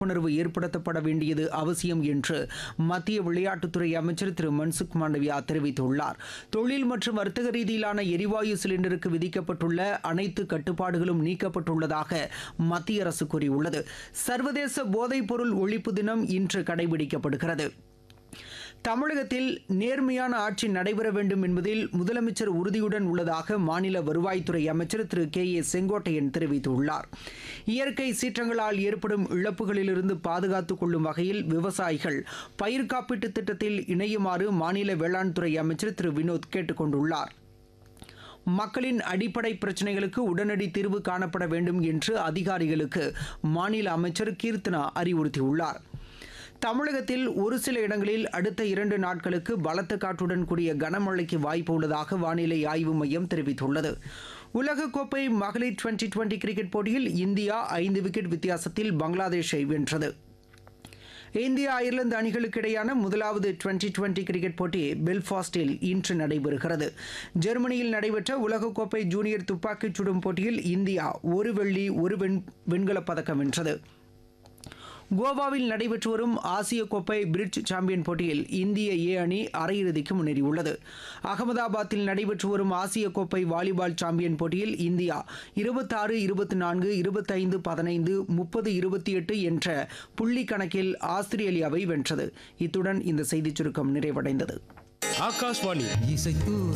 விழிப்புணர்வு ஏற்படுத்தப்பட வேண்டியது அவசியம் என்று மத்திய விளையாட்டுத்துறை அமைச்சர் திரு மன்சுக் மாண்டவியா தெரிவித்துள்ளார் தொழில் மற்றும் வர்த்தக ரீதியிலான எரிவாயு சிலிண்டருக்கு விதிக்கப்பட்டுள்ள அனைத்து கட்டுப்பாடுகளும் நீக்கப்பட்டுள்ளதாக மத்திய அரசு கூறியுள்ளது சர்வதேச போதைப்பொருள் ஒழிப்பு தினம் இன்று கடைபிடிக்கப்படுகிறது தமிழகத்தில் நேர்மையான ஆட்சி நடைபெற வேண்டும் என்பதில் முதலமைச்சர் உறுதியுடன் உள்ளதாக மாநில வருவாய்த்துறை அமைச்சர் திரு கே ஏ செங்கோட்டையன் தெரிவித்துள்ளார் இயற்கை சீற்றங்களால் ஏற்படும் இழப்புகளிலிருந்து பாதுகாத்துக் கொள்ளும் வகையில் விவசாயிகள் பயிர் காப்பீட்டுத் திட்டத்தில் இணையுமாறு மாநில வேளாண் துறை அமைச்சர் திரு வினோத் கேட்டுக் கொண்டுள்ளார் மக்களின் அடிப்படை பிரச்சினைகளுக்கு உடனடி தீர்வு காணப்பட வேண்டும் என்று அதிகாரிகளுக்கு மாநில அமைச்சர் கீர்த்தனா அறிவுறுத்தியுள்ளார் தமிழகத்தில் ஒரு சில இடங்களில் அடுத்த இரண்டு நாட்களுக்கு பலத்த காற்றுடன் கூடிய கனமழைக்கு வாய்ப்பு உள்ளதாக வானிலை ஆய்வு மையம் தெரிவித்துள்ளது உலகக்கோப்பை மகளிர் டுவெண்டி டுவெண்டி கிரிக்கெட் போட்டியில் இந்தியா ஐந்து விக்கெட் வித்தியாசத்தில் பங்களாதேஷை வென்றது இந்தியா அயர்லாந்து அணிகளுக்கு இடையான முதலாவது டுவெண்டி டுவெண்டி கிரிக்கெட் போட்டி பெல்ஃபாஸ்டில் இன்று நடைபெறுகிறது ஜெர்மனியில் நடைபெற்ற உலகக்கோப்பை ஜூனியர் துப்பாக்கிச் சுடும் போட்டியில் இந்தியா ஒரு வெள்ளி ஒரு வெண் வெண்கலப் பதக்கம் வென்றது கோவாவில் நடைபெற்று வரும் ஆசிய கோப்பை பிரிட்ஜ் சாம்பியன் போட்டியில் இந்திய ஏ அணி அரையிறுதிக்கு முன்னேறியுள்ளது அகமதாபாத்தில் நடைபெற்று வரும் ஆசிய கோப்பை வாலிபால் சாம்பியன் போட்டியில் இந்தியா இருபத்தாறு இருபத்தி நான்கு இருபத்தைந்து பதினைந்து முப்பது இருபத்தி எட்டு என்ற புள்ளி கணக்கில் ஆஸ்திரேலியாவை வென்றது இத்துடன் இந்த செய்திச் சுருக்கம் நிறைவடைந்தது ஆகாஷ்வாணி இசைத்து